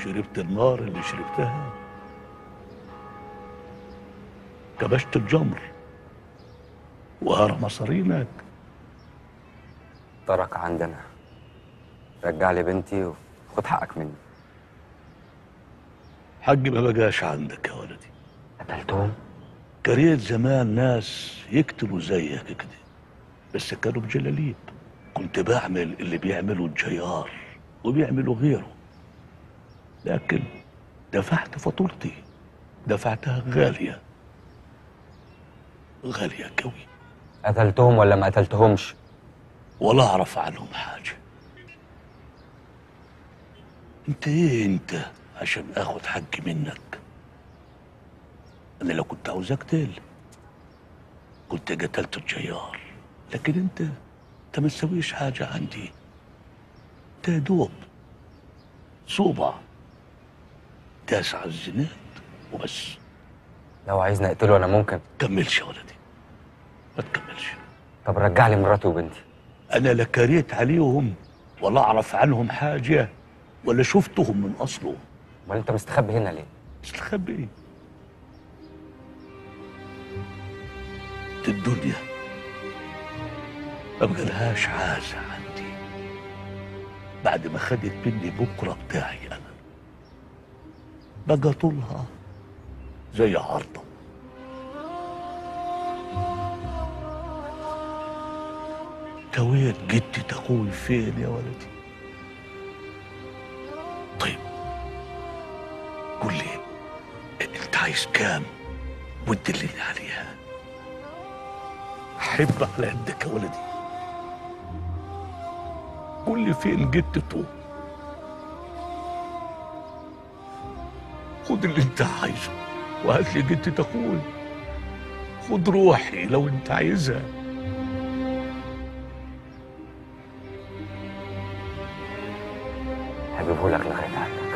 شربت النار اللي شربتها كبشت الجمر وهرى مصارينك ترك عندنا رجع لي بنتي وخد حقك مني حق ما بقاش عندك يا ولدي قتلتهم كريت زمان ناس يكتبوا زيك كده بس كانوا بجلاليب كنت بعمل اللي بيعمله الجيار وبيعملوا غيره لكن دفعت فاتورتي دفعتها غالية غالية قوي قتلتهم ولا ما قتلتهمش ولا أعرف عنهم حاجة أنت إيه أنت عشان آخد حقي منك أنا لو كنت عاوز أقتل كنت قتلت الجيار لكن أنت أنت ما تسويش حاجة عندي أنت يا دوب صوبع داس على الزناد وبس لو عايزني اقتله انا ممكن كملش يا ولدي ما تكملش طب رجع لي مراتي وبنتي انا لا كريت عليهم ولا اعرف عنهم حاجه ولا شفتهم من اصله امال انت مستخبي هنا ليه مستخبي ايه دي الدنيا ما بقالهاش عازة عندي بعد ما خدت مني بكرة بتاعي أنا بقى طولها زي عرضة تويت جدي تقول فين يا ولدي طيب قول لي انت عايز كام وتدلني عليها احب على قدك يا ولدي قول لي فين جدته خد اللي انت عايزه وهات لي جدة اخوي خد روحي لو انت عايزها هجيبه لك لغايه عندك